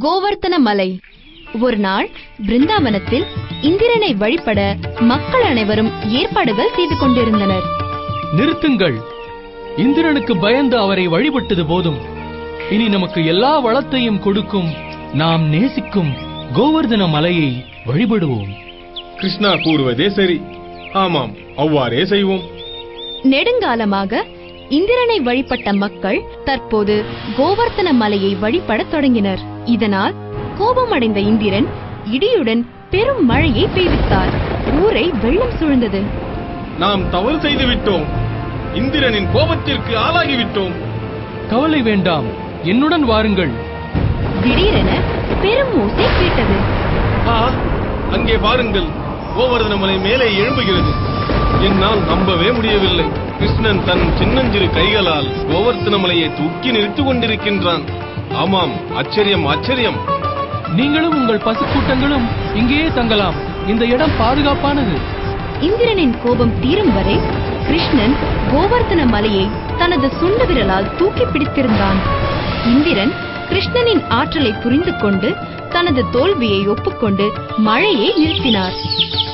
கோவர்த்தன மலை ஒரு நாள் பிருந்தாவனத்தில் இந்திரனை வழிபட மக்கள் அனைவரும் ஏற்பாடுகள் செய்து கொண்டிருந்தனர் நிறுத்துங்கள் இந்திரனுக்கு பயந்து அவரை வழிபட்டது போதும் இனி நமக்கு எல்லா வளத்தையும் கொடுக்கும் நாம் நேசிக்கும் கோவர்தன மலையை வழிபடுவோம் கிருஷ்ணா கூறுவதே சரி ஆமாம் அவ்வாறே செய்வோம் நெடுங்காலமாக இந்திரனை வழிபட்ட மக்கள் தற்போது கோவர்த்தன மலையை வழிபடத் தொடங்கினர் இதனால் கோபமடைந்த இந்திரன் இடியுடன் பெரும் மழையை பெய்வித்தார் ஊரை வெள்ளம் சூழ்ந்தது நாம் தவறு செய்து விட்டோம் இந்திரனின் கோபத்திற்கு ஆளாகிவிட்டோம் கவலை வேண்டாம் என்னுடன் வாருங்கள் திடீரென பெரும் ஓசை கேட்டது ஆ அங்கே பாருங்கள் கோவர்தன மலை மேலே எழும்புகிறது என்னால் நம்பவே முடியவில்லை கிருஷ்ணன் தன் சின்னஞ்சிறு கைகளால் கோவர்த்தன மலையை தூக்கி நிறுத்திக் கொண்டிருக்கின்றான் ஆமாம் ஆச்சரியம் ஆச்சரியம் நீங்களும் உங்கள் பசுக்கூட்டங்களும் இங்கேயே தங்கலாம் இந்த இடம் பாதுகாப்பானது இந்திரனின் கோபம் தீரும் வரை கிருஷ்ணன் கோவர்த்தன மலையை தனது சுண்டு விரலால் தூக்கி பிடித்திருந்தான் இந்திரன் கிருஷ்ணனின் ஆற்றலை புரிந்து கொண்டு தனது தோல்வியை ஒப்புக்கொண்டு மழையை நிறுத்தினார்